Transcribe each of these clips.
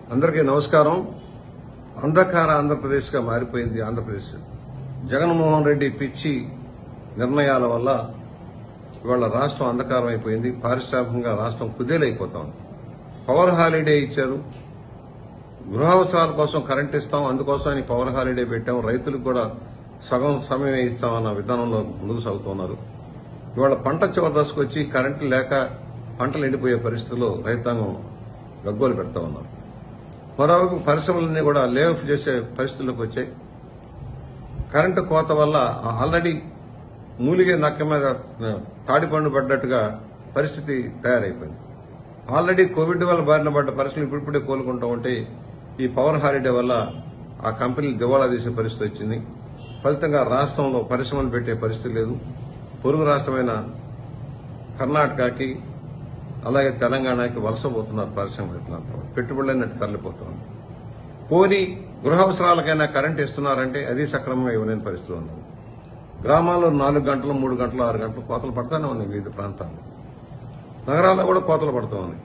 అందరికీ నమస్కారం అంధకార ఆంధ్రప్రదేశ్గా మారిపోయింది ఆంధ్రప్రదేశ్ జగన్మోహన్ రెడ్డి పిచ్చి నిర్ణయాల వల్ల ఇవాళ రాష్ట్రం అంధకారం అయిపోయింది పారిశ్రామికంగా రాష్ట్రం కుదేలైపోతోంది పవర్ హాలిడే ఇచ్చారు గృహావసరాల కోసం కరెంట్ ఇస్తాం అందుకోసం అని పవర్ హాలిడే పెట్టాం రైతులకు కూడా సగం సమయం ఇస్తామన్న విధానంలో ముందుకు సాగుతున్నారు ఇవాళ పంట చివరి దశకు వచ్చి కరెంటు లేక పంటలు ఎండిపోయే పరిస్థితుల్లో రైతాంగం గగ్గోలు పెడతా ఉన్నారు మరోవైపు పరిశ్రమలన్నీ కూడా లే ఆఫ్ చేసే పరిస్థితుల్లోకి వచ్చాయి కరెంటు కోత వల్ల ఆల్రెడీ మూలిగే నక్క మీద తాడిపండు పడ్డట్టుగా పరిస్థితి తయారైపోయింది ఆల్రెడీ కోవిడ్ వల్ల బారిన పడ్డ పరిస్థితులు ఇప్పుడిప్పుడే కోలుకుంటూ ఉంటే ఈ పవర్ హాలిడే వల్ల ఆ కంపెనీలు దివాళా తీసే పరిస్థితి వచ్చింది ఫలితంగా రాష్ట్రంలో పరిశ్రమలు పెట్టే పరిస్థితి లేదు పొరుగు రాష్ట్రమైన కర్ణాటకకి అలాగే తెలంగాణకి వలసపోతున్నారు పారిశ్రామికవేత్తలంతా పెట్టుబడులన్నట్టు తరలిపోతుంది పోనీ గృహావసరాలకైనా కరెంట్ ఇస్తున్నారంటే అది సక్రమంగా ఇవ్వలేని పరిస్థితులు ఉన్నారు గ్రామాల్లో నాలుగు గంటలు మూడు గంటలు ఆరు గంటలు కోతలు పడతానే ఉన్నాయి వివిధ ప్రాంతాల్లో నగరాల్లో కూడా కోతలు పడుతూ ఉన్నాయి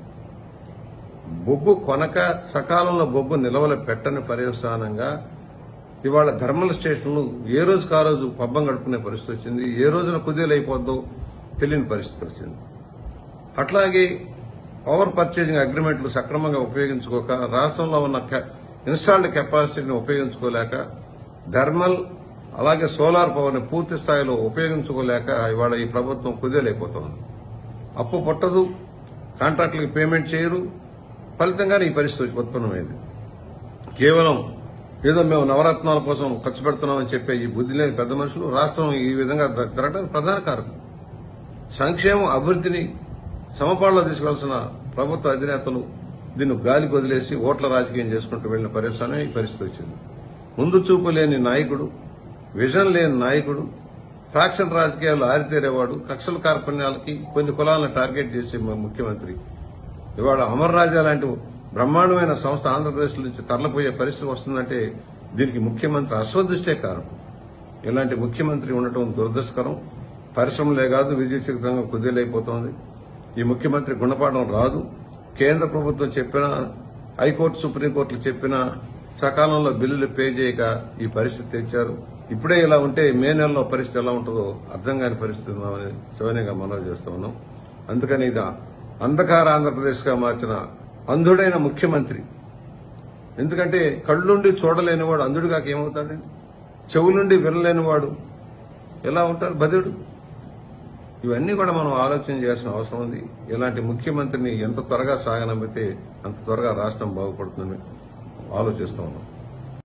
బొగ్గు కొనక సకాలంలో బొగ్గు నిల్వలు పెట్టని పర్యవసానంగా ఇవాళ థర్మల్ స్టేషన్లు ఏ రోజుకు ఆ రోజు పబ్బం గడుపుకునే పరిస్థితి వచ్చింది ఏ రోజున కుదేలైపోద్దో తెలియని పరిస్థితి వచ్చింది అట్లాగే పవర్ పర్చేజింగ్ అగ్రిమెంట్లు సక్రమంగా ఉపయోగించుకోక రాష్ట్రంలో ఉన్న ఇన్స్టాల్డ్ కెపాసిటీని ఉపయోగించుకోలేక థర్మల్ అలాగే సోలార్ పవర్ని పూర్తి స్థాయిలో ఉపయోగించుకోలేక ఇవాళ ఈ ప్రభుత్వం కుదేలైపోతోంది అప్పు పుట్టదు కాంట్రాక్టులకు పేమెంట్ చేయరు ఫలితంగానే ఈ పరిస్థితి ఉత్పన్నమైంది కేవలం ఏదో మేము నవరత్నాల కోసం ఖర్చు పెడుతున్నామని చెప్పే ఈ బుద్ధి లేని పెద్ద మనుషులు రాష్ట్రం ఈ విధంగా జరగడానికి ప్రధాన కారణం సంక్షేమం అభివృద్ధిని సమపాళ్ళలో తీసుకెళ్లాల్సిన ప్రభుత్వ అధినేతలు దీన్ని గాలికి వదిలేసి ఓట్ల రాజకీయం చేసుకుంటూ వెళ్లిన పరిస్థితి ఈ పరిస్థితి వచ్చింది ముందు చూపు లేని నాయకుడు విజన్ లేని నాయకుడు ఫ్రాక్షన్ రాజకీయాలు ఆరితేరేవాడు కక్షల కార్పణ్యాలకి కొన్ని కులాలను టార్గెట్ చేసే ముఖ్యమంత్రి ఇవాళ అమర్ రాజా లాంటి బ్రహ్మాండమైన సంస్థ ఆంధ్రప్రదేశ్ నుంచి తరలిపోయే పరిస్థితి వస్తుందంటే దీనికి ముఖ్యమంత్రి అస్వదృష్టే కారణం ఇలాంటి ముఖ్యమంత్రి ఉండటం దురదృష్టకరం పరిశ్రమలే కాదు విజయశీలంగా కుదేలైపోతోంది ఈ ముఖ్యమంత్రి గుణపాఠం రాదు కేంద్ర ప్రభుత్వం చెప్పినా హైకోర్టు సుప్రీంకోర్టులు చెప్పినా సకాలంలో బిల్లులు పే చేయక ఈ పరిస్థితి తెచ్చారు ఇప్పుడే ఇలా ఉంటే మే నెలలో పరిస్థితి ఎలా ఉంటుందో అర్థం కాని పరిస్థితి ఉందామని సోనియాగా మనవి చేస్తూ ఉన్నాం అందుకని ఇది అంధకార ఆంధ్రప్రదేశ్గా మార్చిన అంధుడైన ముఖ్యమంత్రి ఎందుకంటే కళ్ళుండి చూడలేనివాడు అంధుడిగాక ఏమవుతాడండి చెవులుండి వినలేనివాడు ఎలా ఉంటాడు బదుడు ఇవన్నీ కూడా మనం ఆలోచన చేయాల్సిన అవసరం ఉంది ఇలాంటి ముఖ్యమంత్రిని ఎంత త్వరగా సాగనంపితే అంత త్వరగా రాష్ట్రం బాగుపడుతుందని ఆలోచిస్తూ ఉన్నాం